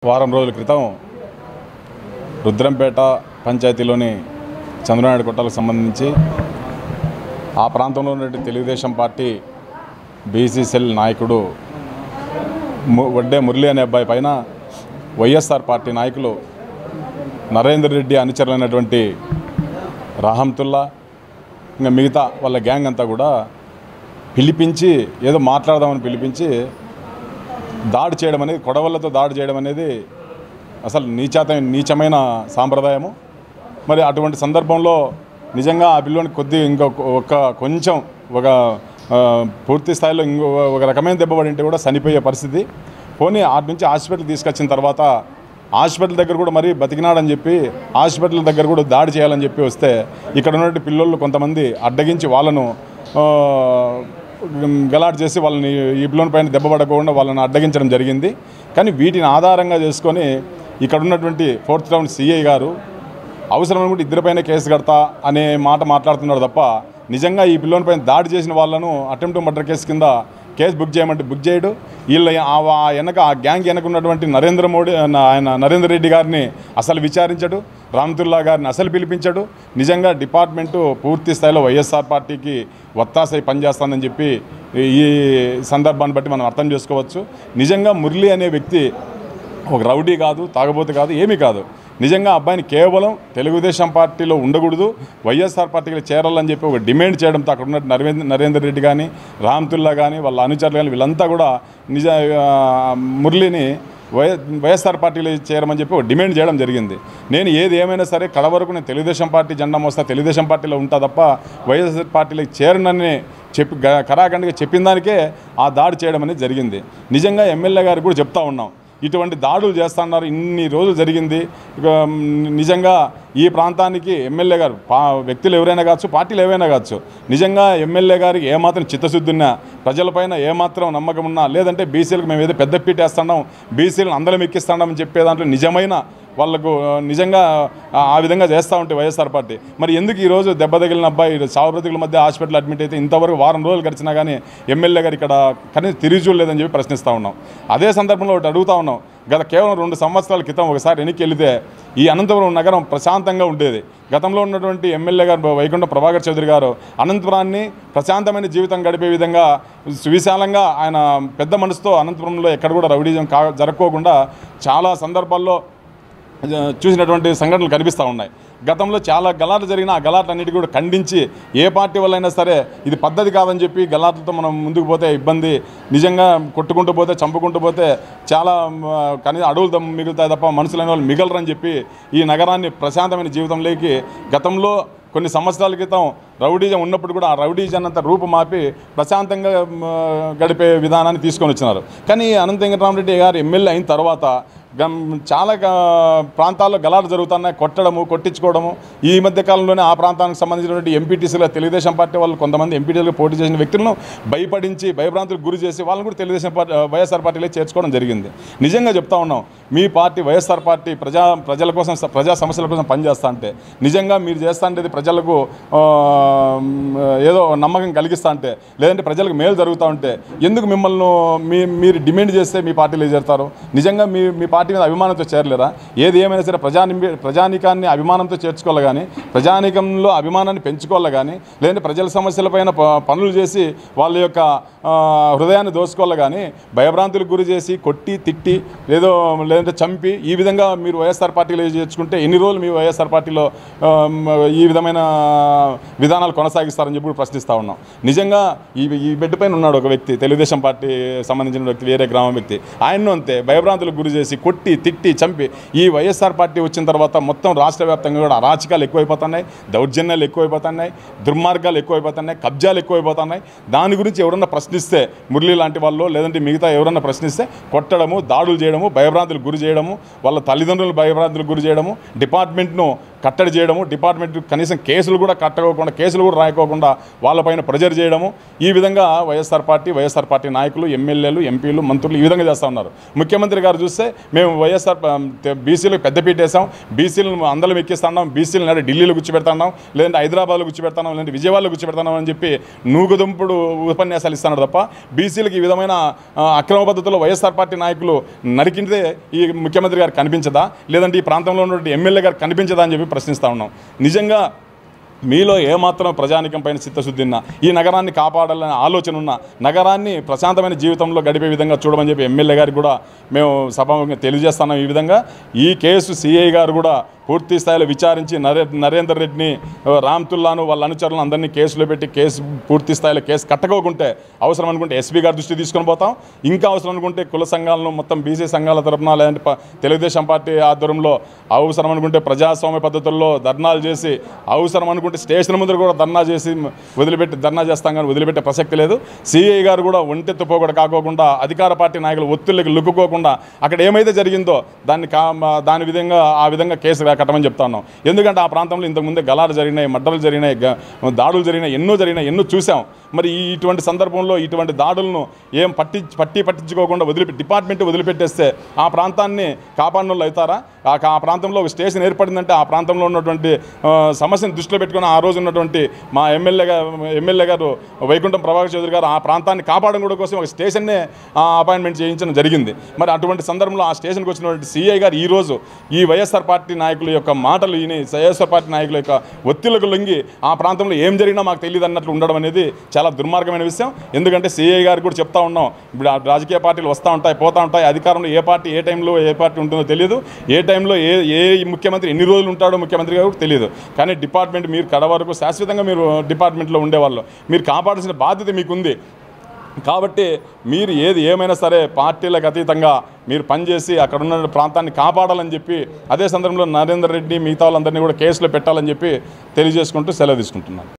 వారం రోజుల క్రితం రుద్రంపేట పంచాయతీలోని చంద్రనాయుడు కొట్టాలకు సంబంధించి ఆ ప్రాంతంలో ఉన్నటువంటి తెలుగుదేశం పార్టీ బీసీసీఎల్ నాయకుడు ము- వడ్డే మురళి అనే అబ్బాయి పైన వైఎస్ఆర్ పార్టీ నాయకులు నరేందర్ రెడ్డి అనుచరులైనటువంటి రాహంతుల్లా ఇంకా మిగతా వాళ్ళ గ్యాంగ్ అంతా కూడా పిలిపించి ఏదో మాట్లాడదామని పిలిపించి దాడి చేయడం అనేది కొడవలతో దాడి చేయడం అనేది అసలు నీచాత నీచమైన సాంప్రదాయము మరి అటువంటి సందర్భంలో నిజంగా ఆ పిల్లోని కొద్ది ఇంకో ఒక కొంచెం ఒక ఆ, పూర్తి స్థాయిలో ఇంకో ఒక రకమైన దెబ్బ పడి ఉంటే కూడా చనిపోయే పరిస్థితి పోనీ అటు నుంచి హాస్పిటల్ తీసుకొచ్చిన తర్వాత హాస్పిటల్ దగ్గర కూడా మరీ బతికినాడని చెప్పి హాస్పిటల్ దగ్గర కూడా దాడి చేయాలని చెప్పి వస్తే ఇక్కడ ఉన్నటువంటి పిల్లోళ్ళు కొంతమంది అడ్డగించి వాళ్ళను ఆ, గలాట్ చేసి వాళ్ళని ఈ పిల్లల పైన దెబ్బ పడకుండా వాళ్ళని అడ్డగించడం జరిగింది కానీ వీటిని ఆధారంగా చేసుకొని ఇక్కడ ఉన్నటువంటి ఫోర్త్ రౌండ్ సిఐ గారు అవసరం అనుకుంటే ఇద్దరిపైన కేసు కడతా అనే మాట మాట్లాడుతున్నాడు తప్ప నిజంగా ఈ పిల్లోని పైన దాడి చేసిన వాళ్ళను అటెంప్ట్ మర్డర్ కేసు కింద కేసు బుక్ చేయమంటే బుక్ చేయడు వీళ్ళ ఆ ఆ వెనక ఆ గ్యాంగ్ వెనక ఉన్నటువంటి నరేంద్ర మోడీ నా- ఆయన నరేంద్ర రెడ్డి గారిని అసలు విచారించడు రామతుల్లా గారిని అసలు పిలిపించడు నిజంగా డిపార్ట్మెంటు పూర్తి స్థాయిలో వైఎస్ఆర్ పార్టీకి ఒత్తాసై పనిచేస్తుందని చెప్పి ఈ సందర్భాన్ని బట్టి మనం అర్థం చేసుకోవచ్చు నిజంగా మురళి అనే వ్యక్తి ఒక రౌడీ కాదు తాగబోతు కాదు ఏమీ కాదు నిజంగా అబ్బాయిని కేవలం తెలుగుదేశం పార్టీలో ఉండకూడదు వైఎస్ఆర్ పార్టీలో చేరాలని చెప్పి ఒక డిమాండ్ చేయడంతో అక్కడ ఉన్న నరేంద్ర నరేందర్ రెడ్డి కానీ రామ్తుల్లా కానీ వాళ్ళ అనుచరులు కానీ వీళ్ళంతా కూడా నిజ ఆ, మురళిని వై వైఎస్ఆర్ పార్టీలో చేరమని చెప్పి ఒక డిమాండ్ చేయడం జరిగింది నేను ఏది ఏమైనా సరే కడ వరకు నేను తెలుగుదేశం పార్టీ జెండా మోస్తా తెలుగుదేశం పార్టీలో ఉంటా తప్ప వైఎస్ఆర్ పార్టీలో చేరనని చెప్పి గ- కరాఖండిగా చెప్పిన దానికే ఆ దాడి చేయడం అనేది జరిగింది నిజంగా ఎమ్మెల్యే గారికి కూడా చెప్తా ఉన్నాం ఇటువంటి దాడులు చేస్తున్నారు ఇన్ని రోజులు జరిగింది ఇక మ్, నిజంగా ఈ ప్రాంతానికి ఎమ్మెల్యే గారు పా వ్యక్తులు ఎవరైనా కావచ్చు పార్టీలు ఏవైనా కావచ్చు నిజంగా ఎమ్మెల్యే గారికి ఏమాత్రం చిత్తశుద్ధి ఉన్నా ప్రజలపైన ఏమాత్రం నమ్మకం ఉన్నా లేదంటే బీసీలకు మేము ఏదో పెద్ద పీట వేస్తున్నాం బీసీలను అందరం ఎక్కిస్తున్నామని చెప్పే దాంట్లో నిజమైన వాళ్ళకు ఆ, నిజంగా ఆ, ఆ విధంగా చేస్తూ ఉంటే వైఎస్ఆర్ పార్టీ మరి ఎందుకు ఈరోజు దెబ్బ తగిలిన అబ్బాయి చావు బ్రతుకుల మధ్య హాస్పిటల్ అడ్మిట్ అయితే ఇంతవరకు వారం రోజులు గడిచినా కానీ ఎమ్మెల్యే గారు ఇక్కడ కనీసం తిరిగి చూడలేదని చెప్పి ప్రశ్నిస్తూ ఉన్నాం అదే సందర్భంలో ఒకటి అడుగుతా ఉన్నాం గత కేవలం రెండు సంవత్సరాల క్రితం ఒకసారి వెనక్కి వెళితే ఈ అనంతపురం నగరం ప్రశాంతంగా ఉండేది గతంలో ఉన్నటువంటి ఎమ్మెల్యే గారు వైకుంఠ ప్రభాకర్ చౌదరి గారు అనంతపురాన్ని ప్రశాంతమైన జీవితం గడిపే విధంగా సువిశాలంగా ఆయన పెద్ద మనసుతో అనంతపురంలో ఎక్కడ కూడా రౌడీజం కా జరగకోకుండా చాలా సందర్భాల్లో చూసినటువంటి సంఘటనలు కనిపిస్తూ ఉన్నాయి గతంలో చాలా గలాట్లు జరిగిన ఆ గలాట్లన్నిటి కూడా ఖండించి ఏ పార్టీ వల్లైనా సరే ఇది పద్ధతి కాదని చెప్పి గలాట్లతో మనం ముందుకు పోతే ఇబ్బంది నిజంగా కొట్టుకుంటూ పోతే చంపుకుంటూ పోతే చాలా మ, కనీసం అడవులు దమ్ మిగులుతాయి తప్ప మనుషులైన వాళ్ళు మిగలరని చెప్పి ఈ నగరాన్ని ప్రశాంతమైన జీవితంలోకి గతంలో కొన్ని సంవత్సరాల క్రితం రౌడీజం ఉన్నప్పుడు కూడా ఆ రౌడీజం అంతా రూపుమాపి ప్రశాంతంగా మ, గడిపే విధానాన్ని తీసుకొని వచ్చినారు కానీ అనంత వెంకటరామరెడ్డి గారు ఎమ్మెల్యే అయిన తర్వాత గం చాలా గా- ప్రాంతాల్లో గలాలు జరుగుతున్నాయి కొట్టడము కొట్టించుకోవడము ఈ మధ్య కాలంలోనే ఆ ప్రాంతానికి సంబంధించినటువంటి ఎంపీటీసీలో తెలుగుదేశం పార్టీ వాళ్ళు కొంతమంది ఎంపీటీసీలు పోటీ చేసిన వ్యక్తులను భయపడించి భయభ్రాంతులకు గురి చేసి వాళ్ళని కూడా తెలుగుదేశం పార్టీ వైఎస్ఆర్ పార్టీలో చేర్చుకోవడం జరిగింది నిజంగా చెప్తా ఉన్నాం మీ పార్టీ వైఎస్ఆర్ పార్టీ ప్రజా ప్రజల కోసం స- ప్రజా సమస్యల కోసం పనిచేస్తా అంటే నిజంగా మీరు చేస్తా అంటే ప్రజలకు ఆ, ఏదో నమ్మకం కలిగిస్తా అంటే లేదంటే ప్రజలకు మేలు జరుగుతూ ఉంటే ఎందుకు మిమ్మల్ని మీ మీరు డిమాండ్ చేస్తే మీ పార్టీలో చేరుతారు నిజంగా మీ మీ పార్టీ మీద అభిమానంతో చేరలేరా ఏది ఏమైనా సరే ప్రజాని ప్రజానికాన్ని అభిమానంతో చేర్చుకోవాలి కానీ ప్రజానికంలో అభిమానాన్ని పెంచుకోవాలి కానీ లేదంటే ప్రజల సమస్యలపైన ప- పనులు చేసి వాళ్ళ యొక్క ఆ, హృదయాన్ని దోసుకోవాలి కానీ భయభ్రాంతులకు గురి చేసి కొట్టి తిట్టి లేదో లేదంటే చంపి ఈ విధంగా మీరు వైఎస్ఆర్ పార్టీలో చేర్చుకుంటే ఎన్ని రోజులు మీ వైఎస్ఆర్ పార్టీలో ఆ, ఈ విధమైన విధానాలు కొనసాగిస్తారని చెప్పి కూడా ప్రశ్నిస్తూ ఉన్నాం నిజంగా ఈ ఈ బెడ్ పైన ఉన్నాడు ఒక వ్యక్తి తెలుగుదేశం పార్టీ సంబంధించిన వ్యక్తి వేరే గ్రామం వ్యక్తి ఆయన్ను అంతే భయభ్రాంతులకు గురి చేసి కొట్టి తిట్టి చంపి ఈ వైఎస్ఆర్ పార్టీ వచ్చిన తర్వాత మొత్తం రాష్ట్ర వ్యాప్తంగా కూడా అరాచకాలు ఎక్కువైపోతున్నాయి దౌర్జన్యాలు ఎక్కువైపోతున్నాయి దుర్మార్గాలు ఎక్కువైపోతున్నాయి కబ్జాలు ఎక్కువైపోతున్నాయి దాని గురించి ఎవరన్నా ప్రశ్నిస్తే మురళి లాంటి వాళ్ళు లేదంటే మిగతా ఎవరన్నా ప్రశ్నిస్తే కొట్టడము దాడులు చేయడము భయభ్రాంతులకు గురి చేయడము వాళ్ళ తల్లిదండ్రులు భయభ్రాంతులకు గురి చేయడము డిపార్ట్మెంట్ను కట్టడి చేయడము డిపార్ట్మెంట్ కనీసం కేసులు కూడా కట్టకోకుండా కేసులు కూడా రాయకోకుండా వాళ్ళపైన ప్రెజర్ చేయడము ఈ విధంగా వైఎస్ఆర్ పార్టీ వైఎస్ఆర్ పార్టీ నాయకులు ఎమ్మెల్యేలు ఎంపీలు మంత్రులు ఈ విధంగా చేస్తూ ఉన్నారు ముఖ్యమంత్రి గారు చూస్తే మేము వైఎస్ఆర్ బీసీలకు పెద్దపీట వేసాం బీసీలను అందరం ఎక్కిస్తున్నాం బీసీలు నాడు ఢిల్లీలో కూర్చోబెడుతున్నాం లేదంటే హైదరాబాద్లో కూర్చోబెడతాం లేదంటే విజయవాడలో కూర్చోబెడతాం అని చెప్పి నూగుదుంపుడు ఉపన్యాసాలు ఇస్తున్నాడు తప్ప బీసీలకు ఈ విధమైన ఆ, అక్రమ పద్ధతిలో వైఎస్ఆర్ పార్టీ నాయకులు నరికింటే ఈ ముఖ్యమంత్రి గారు కనిపించదా లేదంటే ఈ ప్రాంతంలో ఉన్నటువంటి ఎమ్మెల్యే గారు కనిపించదా అని చెప్పి ప్రశ్నిస్తూ ఉన్నాం నిజంగా మీలో ఏమాత్రం ప్రజానికం పైన చిత్తశుద్ధి ఉన్నా ఈ నగరాన్ని కాపాడాలనే ఆలోచన ఉన్న నగరాన్ని ప్రశాంతమైన జీవితంలో గడిపే విధంగా చూడమని చెప్పి ఎమ్మెల్యే గారికి కూడా మేము సభాముఖంగా తెలియజేస్తున్నాం ఈ విధంగా ఈ కేసు సిఐ గారు కూడా పూర్తి స్థాయిలో విచారించి నరే నరేందర్ రెడ్డిని ఆ, రామ్తుల్లాను వాళ్ళ అనుచరులను అందరినీ కేసులో పెట్టి కేసు పూర్తి స్థాయిలో కేసు కట్టకోకుంటే అవసరం అనుకుంటే ఎస్పీ గారి దృష్టి తీసుకొని పోతాం ఇంకా అవసరం అనుకుంటే కుల సంఘాలను మొత్తం బీసీ సంఘాల తరపున లేదంటే ప- తెలుగుదేశం పార్టీ ఆధ్వర్యంలో అవసరం అనుకుంటే ప్రజాస్వామ్య పద్ధతుల్లో ధర్నాలు చేసి అవసరం అనుకుంటే స్టేషన్ ముందర కూడా ధర్నా చేసి వదిలిపెట్టి ధర్నా చేస్తాం కానీ వదిలిపెట్టే ప్రసక్తి లేదు సిఐ గారు కూడా ఒంటెత్తు పోగొడ కాకోకుండా అధికార పార్టీ నాయకులు ఒత్తిళ్ళకి లుక్కుకోకుండా అక్కడ ఏమైతే జరిగిందో దాన్ని కా మా- దాని విధంగా ఆ విధంగా కేసు కట్టమని చెప్తా ఉన్నాం ఎందుకంటే ఆ ప్రాంతంలో ఇంతకుముందే గలాలు జరిగినాయి మడ్డలు జరిగినాయి గ- దాడులు జరిగినాయి ఎన్నో జరిగినాయి ఎన్నో చూసాం మరి ఈ ఇటువంటి సందర్భంలో ఇటువంటి దాడులను ఏం పట్టి పట్టి పట్టించుకోకుండా వదిలిపెట్టి డిపార్ట్మెంట్ వదిలిపెట్టేస్తే ఆ ప్రాంతాన్ని కాపాడిన వాళ్ళు అవుతారా ఆ ఆ ప్రాంతంలో ఒక స్టేషన్ ఏర్పడిందంటే ఆ ప్రాంతంలో ఉన్నటువంటి ఆ, సమస్యను దృష్టిలో పెట్టుకుని ఆ రోజు ఉన్నటువంటి మా ఎమ్మెల్యే గారు ఎమ్మెల్యే గారు వైకుంఠం ప్రభాకర్ చౌదరి గారు ఆ ప్రాంతాన్ని కాపాడడం కూడా కోసం ఒక స్టేషన్నే అపాయింట్మెంట్ చేయించడం జరిగింది మరి అటువంటి సందర్భంలో ఆ స్టేషన్కి వచ్చినటువంటి సిఐ గారు ఈ రోజు ఈ వైఎస్ఆర్ పార్టీ నాయకుల యొక్క మాటలు విని వైఎస్ఆర్ పార్టీ నాయకుల యొక్క ఒత్తిళ్లకు లొంగి ఆ ప్రాంతంలో ఏం జరిగినా మాకు తెలియదు అన్నట్లు ఉండడం అనేది చాలా దుర్మార్గమైన విషయం ఎందుకంటే సిఐ గారు కూడా చెప్తా ఉన్నాం ఇప్పుడు ఆ రాజకీయ పార్టీలు వస్తూ ఉంటాయి పోతూ ఉంటాయి అధికారంలో ఏ పార్టీ ఏ టైంలో ఏ పార్టీ ఉంటుందో తెలియదు ఏ టైంలో ఏ ఏ ముఖ్యమంత్రి ఎన్ని రోజులు ఉంటాడో ముఖ్యమంత్రి గారు కూడా తెలియదు కానీ డిపార్ట్మెంట్ మీరు కడ వరకు శాశ్వతంగా మీరు డిపార్ట్మెంట్లో ఉండేవాళ్ళు మీరు కాపాడాల్సిన బాధ్యత మీకుంది కాబట్టి మీరు ఏది ఏమైనా సరే పార్టీలకు అతీతంగా మీరు పనిచేసి అక్కడ ఉన్న ప్రాంతాన్ని కాపాడాలని చెప్పి అదే సందర్భంలో నరేందర్ రెడ్డి మిగతా వాళ్ళందరినీ కూడా కేసులో పెట్టాలని చెప్పి తెలియజేసుకుంటూ సెలవు తీసుకుంటున్నాను